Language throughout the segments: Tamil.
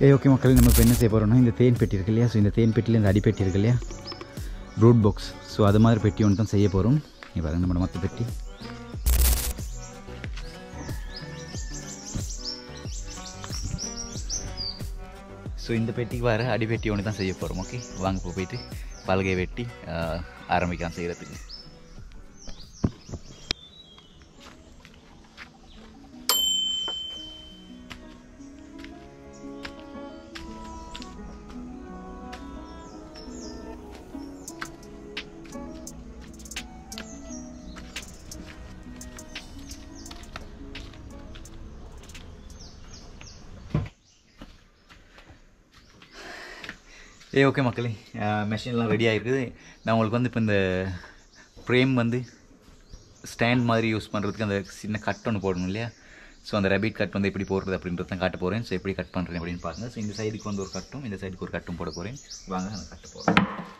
ஏ ஓகே மக்கள் நம்ம இப்போ என்ன செய்ய போகிறோம்னா இந்த தேன் பெட்டி இருக்கு இல்லையா ஸோ இந்த தேன் பெட்டியில் இந்த அடிப்பெட்டி இருக்கு இல்லையா ப்ரூட் பாக்ஸ் ஸோ அது மாதிரி பெட்டி ஒன்று தான் செய்ய போகிறோம் இப்போ பாருங்க நம்ம மற்ற பெட்டி ஸோ இந்த பெட்டிக்கு வர அடிப்பெட்டி ஒன்று தான் செய்ய போகிறோம் ஓகே வாங்க இப்போ போயிட்டு பலகை வெட்டி ஆஹ், ஆரம்பிக்கலாம் செய்கிறதுக்கு ஏ ஓகே மக்களே மெஷின்லாம் ரெடி ஆகிருக்குது நான் உங்களுக்கு வந்து இப்போ இந்த ஃப்ரேம் வந்து ஸ்டாண்ட் மாதிரி யூஸ் பண்ணுறதுக்கு அந்த சின்ன கட் ஒன்று போடணும் இல்லையா ஸோ அந்த ரேபிட் கட் வந்து எப்படி போடுறது அப்படின்றத தான் காட்ட போகிறேன் ஸோ எப்படி கட் பண்ணுறேன் அப்படின்னு பாருங்கள் ஸோ இந்த சைடுக்கு வந்து ஒரு கட்டும் இந்த சைடுக்கு ஒரு கட்டும் போட போகிறேன் வாங்க அந்த கட்டு போடுறேன்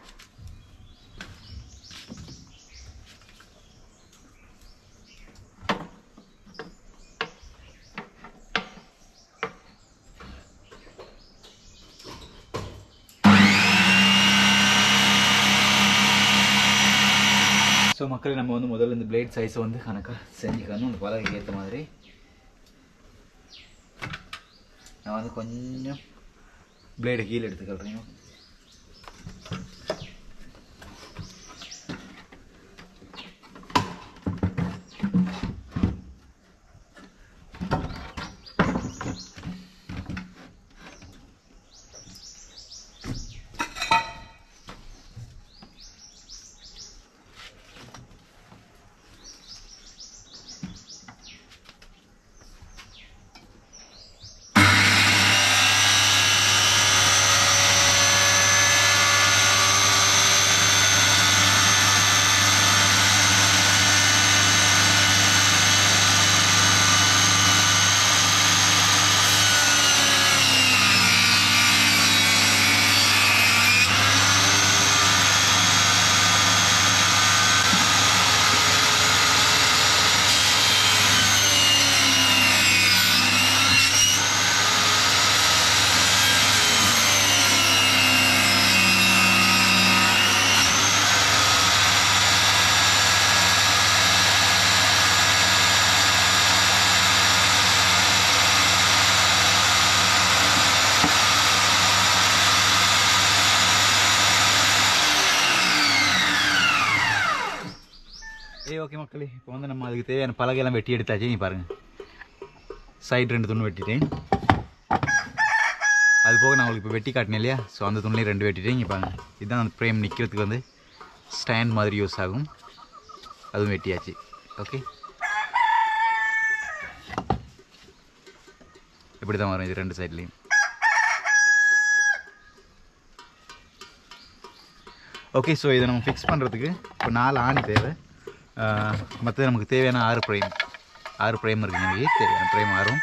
ஸோ மக்கள் நம்ம வந்து முதல்ல இந்த பிளேட் சைஸை வந்து கணக்காக செஞ்சுக்கணும் அந்த பலகைக்கு ஏற்ற மாதிரி நான் வந்து கொஞ்சம் பிளேடை கீழே எடுத்துக்கிறேன் ஏய் ஓகே மக்களே இப்போ வந்து நம்ம அதுக்கு தேவையான பலகையெல்லாம் வெட்டி எடுத்தாச்சு நீ பாருங்கள் சைடு ரெண்டு துணி வெட்டிட்டேன் அது போக நான் உங்களுக்கு இப்போ வெட்டி காட்டினேன் இல்லையா ஸோ அந்த துணிலையும் ரெண்டு வெட்டிட்டேன் இங்கே பாருங்கள் இதுதான் அந்த ஃப்ரேம் நிற்கிறதுக்கு வந்து ஸ்டாண்ட் மாதிரி யூஸ் ஆகும் அதுவும் வெட்டியாச்சு ஓகே இப்படி தான் வரும் இது ரெண்டு சைட்லேயும் ஓகே ஸோ இதை நம்ம ஃபிக்ஸ் பண்ணுறதுக்கு இப்போ நாலு ஆணி தேவை மற்றது நமக்கு தேவையான ஆறு ப்ரைம் ஆறு ப்ரைம் இருக்குங்க இங்கே தேவையான ப்ரைம் ஆறும்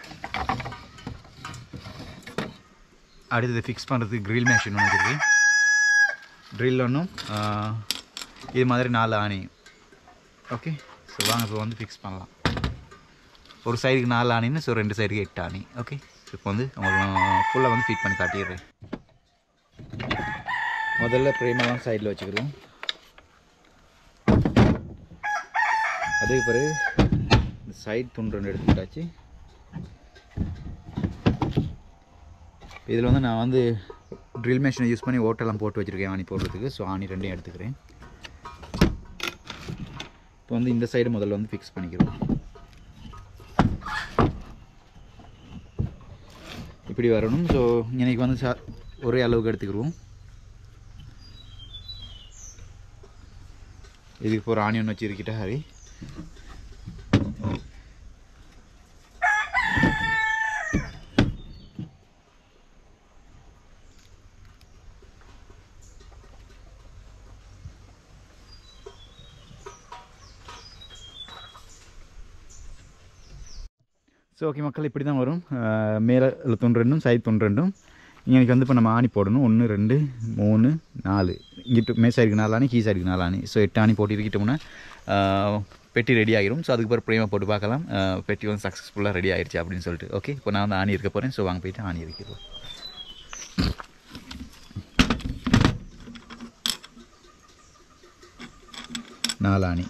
அடுத்தது ஃபிக்ஸ் பண்ணுறதுக்கு ட்ரில் மேஷின் ஒன்று இருக்குது ட்ரில் ஒன்றும் இது மாதிரி நாலு ஆணி ஓகே ஸோ வாங்க இப்போ வந்து ஃபிக்ஸ் பண்ணலாம் ஒரு சைடுக்கு நாலு ஆணின்னு ஸோ ரெண்டு சைடுக்கு எட்டு ஆணி ஓகே ஸோ இப்போ வந்து உங்களுக்கு ஃபுல்லாக வந்து ஃபிட் பண்ணி காட்டிடுறேன் முதல்ல ப்ரேமெல்லாம் சைடில் வச்சுக்கிறோம் அதுக்கு பிறகு இந்த சைட் துண்டு ரெண்டு எடுத்துக்கிட்டாச்சு இதில் வந்து நான் வந்து ட்ரில் மிஷினை யூஸ் பண்ணி ஓட்டெல்லாம் போட்டு வச்சுருக்கேன் ஆணி போடுறதுக்கு ஸோ ஆணி ரெண்டையும் எடுத்துக்கிறேன் இப்போ வந்து இந்த சைடு முதல்ல வந்து ஃபிக்ஸ் பண்ணிக்கிறோம் இப்படி வரணும் ஸோ இன்னைக்கு வந்து சா ஒரே அளவுக்கு எடுத்துக்கிடுவோம் இதுக்கு இப்போ ஒரு ஆனியன் வச்சு இருக்கிட்ட ஹரி ஸோ ஓகே மக்கள் இப்படி தான் வரும் அஹ் மேலே உள்ள துண்டு ரெண்டும் சைடு துண்டு ரெண்டும் இங்கே வந்து இப்போ நம்ம ஆணி போடணும் ஒன்று ரெண்டு மூணு நாலு இங்கிட்டு மே சைடுக்கு நாலு ஆணி கீ சைடுக்கு நாலு ஆணி ஸோ எட்டு ஆணி போட்டு இருக்கிட்டோம்னா அஹ், பெட்டி ரெடி ஆகிரும் ஸோ அதுக்கு பிறகு பிரேமா போட்டு பார்க்கலாம் அஹ், பெட்டி வந்து சக்ஸஸ்ஃபுல்லாக ரெடி ஆயிருச்சு அப்படின்னு சொல்லிட்டு ஓகே இப்போ நான் வந்து ஆணி இருக்க போகிறேன் ஸோ வாங்க போயிட்டு ஆணி இருக்கிறோம் நாலாணி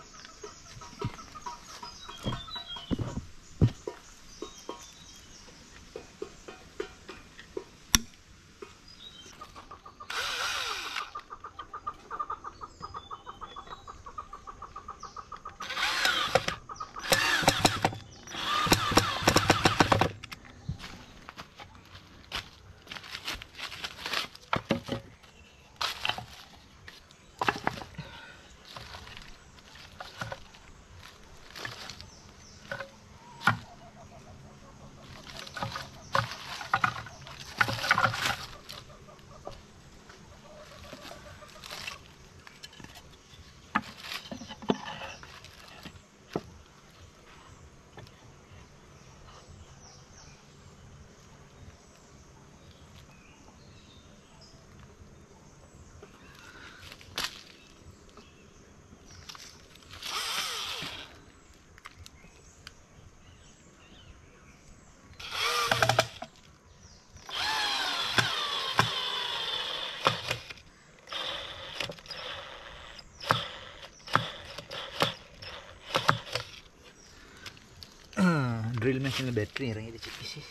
ட்ரில் மிஷினில் பேட்டரி இறங்கிடுச்சு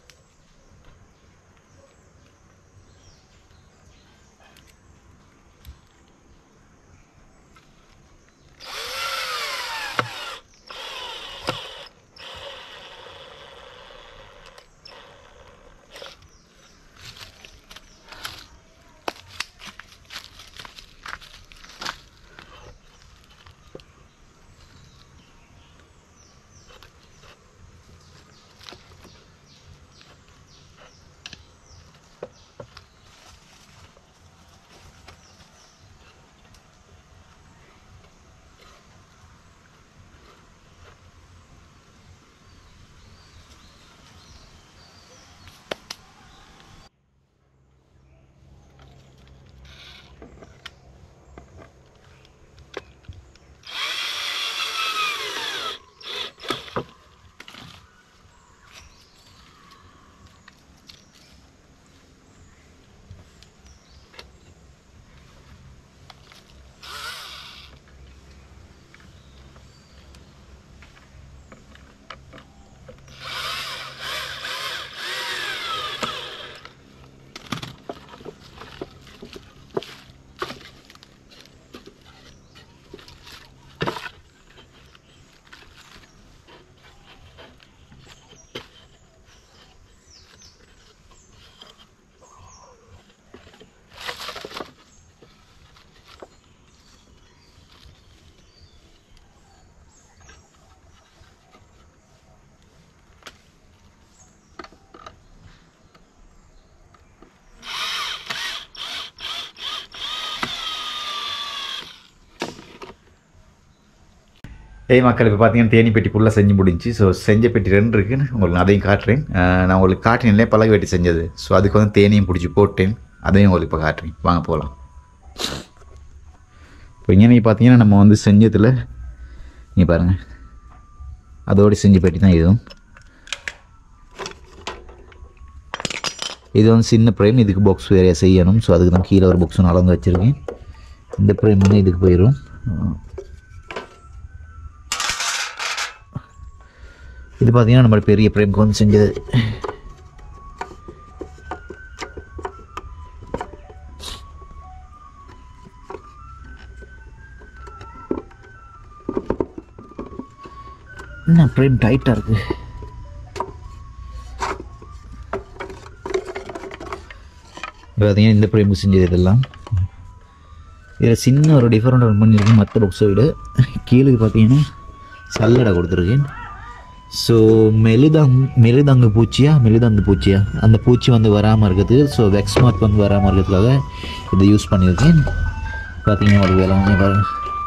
ஏய் மக்கள் இப்போ பார்த்தீங்கன்னா தேனி பெட்டி ஃபுல்லாக செஞ்சு முடிஞ்சு ஸோ செஞ்ச பெட்டி ரெண்டு இருக்குன்னு உங்களுக்கு நான் அதையும் காட்டுறேன் அஹ் நான் உங்களுக்கு காட்டினே பழகு வெட்டி செஞ்சது ஸோ அதுக்கு வந்து தேனியும் பிடிச்சி போட்டேன் அதையும் உங்களுக்கு இப்போ காட்டுறேன் வாங்க போகலாம் இப்போ இங்கே நீங்கள் பார்த்தீங்கன்னா நம்ம வந்து செஞ்சதில் நீங்கள் பாருங்கள் அதோடு செஞ்ச பெட்டி தான் இதுவும் இது வந்து சின்ன ஃப்ரேம் இதுக்கு பாக்ஸ் வேறையா செய்யணும் ஸோ அதுக்கு தான் கீழே ஒரு பாக்ஸ் ஒன்று அளந்து வச்சுருக்கேன் இந்த ஃப்ரேம் வந்து இதுக்கு போயிடும் இது பார்த்தீங்கன்னா நம்ம பெரிய ஃப்ரேம்க்கு வந்து செஞ்சது என்ன ஃப்ரேம் டைட்டாக இருக்குது பார்த்தீங்கன்னா இந்த ஃப்ரேமுக்கு செஞ்சது இதெல்லாம் இதில் சின்ன ஒரு டிஃப்ரெண்ட் பண்ணியிருக்கேன் மற்ற புக்ஸை விட கீழே பார்த்தீங்கன்னா சல்லடை கொடுத்துருக்கேன் ஸோ மெழுதங் மெழுதங்கு பூச்சியா மெழுதங்கு பூச்சியா அந்த பூச்சி வந்து வராமல் இருக்குது ஸோ வெக்ஸ் மார்க் வந்து வராமல் இருக்கிறதுக்காக இதை யூஸ் பண்ணியிருக்கேன் பார்த்தீங்கன்னா ஒரு வேலை வாங்கி பாருங்க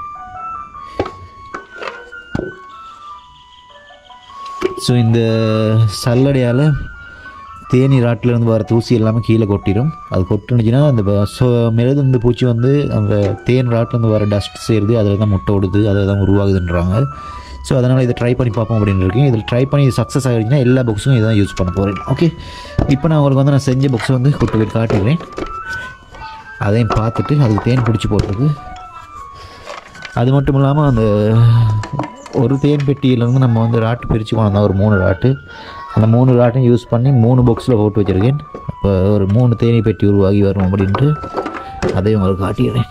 ஸோ இந்த சல்லடையால் தேனி ராட்டில் இருந்து வர தூசி எல்லாமே கீழே கொட்டிடும் அது கொட்டுனுச்சுன்னா அந்த ப- ஸோ மெழுதந்து பூச்சி வந்து அந்த தேன் ராட்டிலேருந்து வர டஸ்ட் சேருது அதில் தான் முட்டை விடுது அதில் தான் உருவாகுதுன்றாங்க ஸோ அதனால் இதை ட்ரை பண்ணி பார்ப்போம் அப்படின்னு இருக்கேன் இதில் ட்ரை பண்ணி சக்ஸஸ் ஆகிடுச்சுன்னா எல்லா புக்ஸும் இதான் யூஸ் பண்ண போகிறேன் ஓகே இப்போ நான் உங்களுக்கு வந்து நான் செஞ்ச புக்ஸை வந்து கூட்டு போய் காட்டுகிறேன் அதையும் பார்த்துட்டு அதுக்கு தேன் பிடிச்சி போட்டிருக்கு அது மட்டும் இல்லாமல் அந்த ஒரு தேன் பெட்டியிலேருந்து நம்ம வந்து ராட்டு பிரித்து கொண்டு ஒரு மூணு ராட்டு அந்த மூணு ராட்டையும் யூஸ் பண்ணி மூணு பாக்ஸில் போட்டு வச்சுருக்கேன் அப்போ ஒரு மூணு தேனி பெட்டி உருவாகி வரும் அப்படின்ட்டு அதையும் உங்களுக்கு காட்டிடுறேன்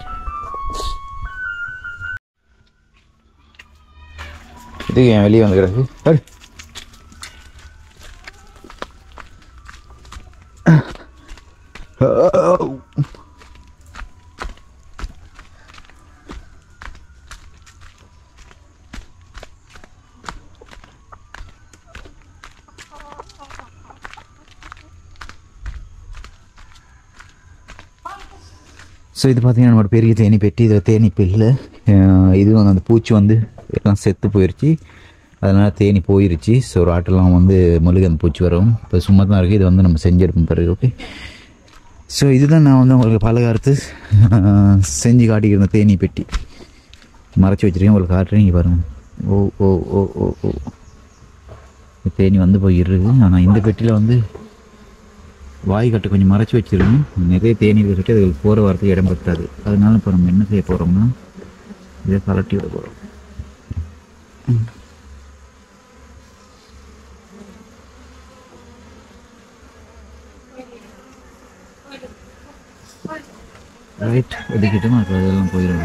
இது என் வெளியே வந்து கிடக்கு பாரு. ஸோ இது பார்த்தீங்கன்னா நம்மளோட பெரிய தேனி பெட்டி இதில் தேனி இப்போ இல்லை அஹ் இது வந்து அந்த பூச்சி வந்து எல்லாம் செத்து போயிடுச்சு அதனால் தேனி போயிருச்சு ஸோ ஒரு ஆட்டெல்லாம் வந்து மொழிகு அந்த பூச்சி வரும் இப்போ சும்மா தான் இருக்குது இது வந்து நம்ம செஞ்செடுப்போம் பிறகு ஓகே ஸோ இதுதான் நான் வந்து உங்களுக்கு பலகாரத்து அஹ், செஞ்சு காட்டிக்கிறேன் தேனி பெட்டி மறைச்சி வச்சுருக்கேன் உங்களுக்கு காட்டுறேன் இங்கே பாருங்கள் ஓ ஓ ஓ ஓ ஓ இந்த தேனி வந்து போயிருக்கு ஆனால் இந்த பெட்டியில் வந்து வாய் கட்டு கொஞ்சம் மறைச்சி வச்சிருக்கணும் நிறைய தேநீர் வச்சுட்டு அதுக்கு போகிற வரத்துக்கு இடம் பத்தாது அதனால இப்போ நம்ம என்ன செய்ய போகிறோம்னா இதை கலட்டி விட போகிறோம் ரைட் ஒதுக்கிட்டோம் அப்போ அதெல்லாம் போயிடும்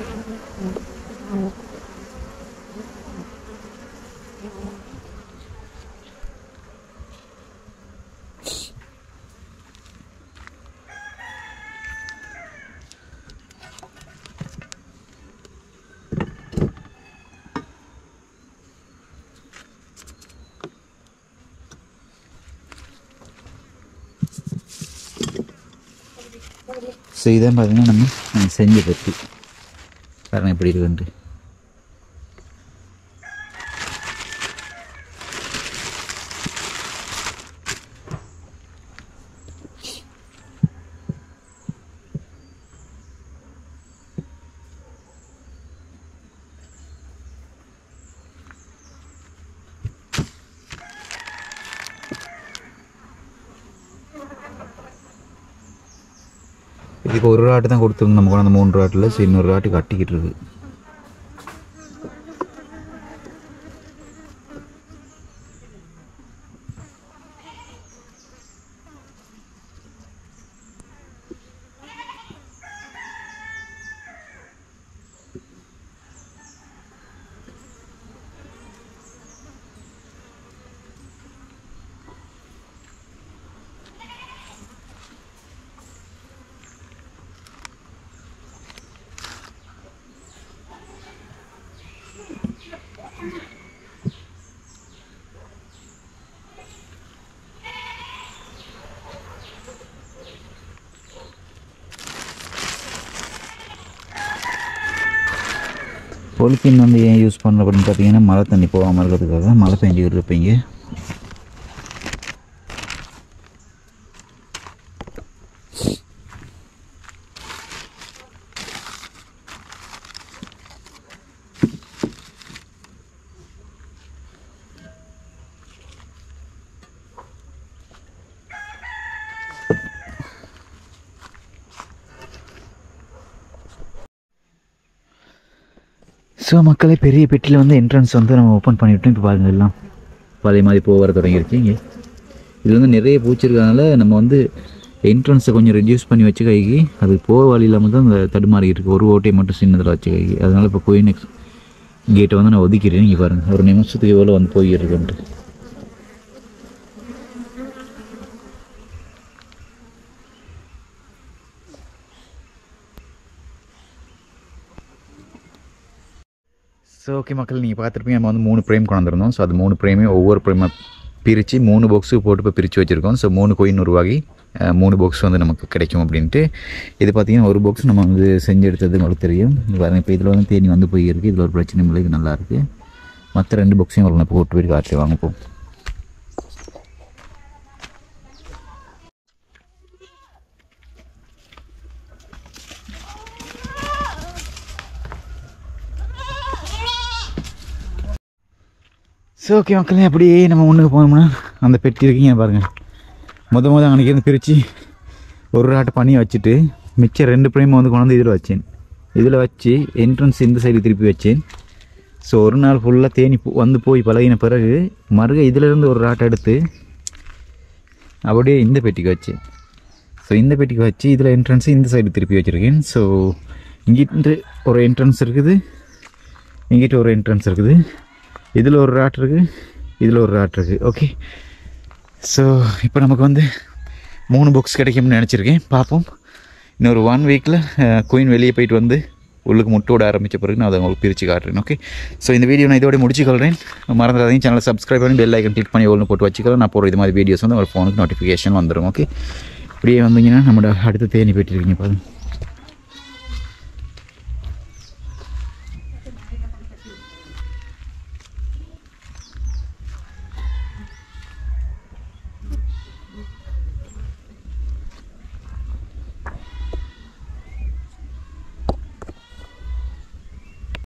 ஸோ இதான் பார்த்தீங்கன்னா நம்ம நம்ம செஞ்ச பற்றி பாருங்க எப்படி இருக்குன்ட்டு இதுக்கு ஒரு ராட்டு தான் கொடுத்துருந்தோம் நம்ம கொண்டு அந்த மூணு ராட்டில் ஸோ இன்னொரு ராட்டு கட்டிக்கிட்டு இருக்கு பொலித்தீன் வந்து ஏன் யூஸ் பண்ணல அப்படின்னு பார்த்தீங்கன்னா மழை தண்ணி போகாமல் இருக்கிறதுக்காக மழை பெஞ்சிக்கிட்டு இருப்பீங்க ஸோ மக்களே பெரிய பெட்டியில் வந்து என்ட்ரன்ஸ் வந்து நம்ம ஓப்பன் பண்ணிவிட்டோம் இப்போ பாருங்க எல்லாம் பழைய மாதிரி போக வர தொடங்கிருச்சு இங்கே இதில் வந்து நிறைய பூச்சி இருக்கறனால நம்ம வந்து என்ட்ரன்ஸை கொஞ்சம் ரெடியூஸ் பண்ணி வச்சு கைக்கு அது போக வழி இல்லாமல் தான் அந்த தடுமாறி இருக்குது ஒரு ஓட்டையை மட்டும் சின்னதில் வச்சு கைக்கு அதனால் இப்போ கோயினெக்ஸ் கேட்டை வந்து நான் ஒதுக்கிறேன் இங்கே பாருங்கள் ஒரு நிமிஷத்துக்கு எவ்வளோ வந்து போயிருக்குன்ட்டு ஸோ ஓகே மக்கள் நீங்கள் பார்த்துருப்பீங்க நம்ம வந்து மூணு ஃப்ரேம் கொண்டு வந்திருந்தோம் ஸோ அது மூணு ஃப்ரேமையும் ஒவ்வொரு ஃப்ரேமாக பிரித்து மூணு பாக்ஸுக்கு போட்டு இப்போ பிரித்து வச்சுருக்கோம் ஸோ மூணு கோயின் உருவாகி அஹ், மூணு பாக்ஸ் வந்து நமக்கு கிடைக்கும் அப்படின்ட்டு இது பார்த்தீங்கன்னா ஒரு பாக்ஸ் நம்ம வந்து செஞ்சு எடுத்தது உங்களுக்கு தெரியும் இது பாருங்க இப்போ இதில் வந்து தேனி வந்து போய் இருக்குது இதில் ஒரு பிரச்சனை இல்லை இது நல்லா இருக்குது மற்ற ரெண்டு பாக்ஸையும் ஒரு நான் போட்டு போய் காட்டி வாங்க போ ஸோ ஓகே மக்களே அப்படியே நம்ம முன்னுக்கு போனோம்னா அந்த பெட்டி இருக்கீங்க பாருங்கள் முத முத அன்றைக்கி இருந்து பிரித்து ஒரு ராட்டை பண்ணி வச்சுட்டு மிச்சம் ரெண்டு பிரேம் வந்து கொண்டு வந்து இதில் வச்சேன் இதில் வச்சு என்ட்ரன்ஸ் இந்த சைடு திருப்பி வச்சேன் ஸோ ஒரு நாள் ஃபுல்லாக தேனி போ- வந்து போய் பழகின பிறகு மறுக இதிலேருந்து ஒரு ராட்டை எடுத்து அப்படியே இந்த பெட்டிக்கு வச்சேன் ஸோ இந்த பெட்டிக்கு வச்சு இதில் என்ட்ரன்ஸு இந்த சைடு திருப்பி வச்சுருக்கேன் ஸோ இங்கிட்டு ஒரு என்ட்ரன்ஸ் இருக்குது இங்கிட்ட ஒரு என்ட்ரன்ஸ் இருக்குது இதில் ஒரு ராட் இருக்குது இதில் ஒரு ராட் இருக்குது ஓகே ஸோ இப்போ நமக்கு வந்து மூணு புக்ஸ் கிடைக்கும்னு நினச்சிருக்கேன் பார்ப்போம் இன்னொரு ஒன் வீக்கில் குயின் வெளியே போயிட்டு வந்து உள்ளுக்கு முட்டோட ஆரம்பித்த பிறகு நான் அதை உங்களுக்கு பிரித்து காட்டுறேன் ஓகே ஸோ இந்த வீடியோ நான் இதோட முடிச்சுக்கொள்கிறேன் மறந்துடாதீங்க சேனலை சப்ஸ்கிரைப் பண்ணி பெல் ஐக்கன் கிளிக் பண்ணி ஒன்று போட்டு வச்சுக்கலாம் நான் போகிற இது மாதிரி வீடியோஸ் வந்து உங்கள் ஃபோனுக்கு நோட்டிஃபிகேஷன் வந்துடும் ஓகே இப்படியே வந்தீங்கன்னா நம்மளோட அடுத்த தேனி போயிட்டு இருக்கீங்க பாருங்க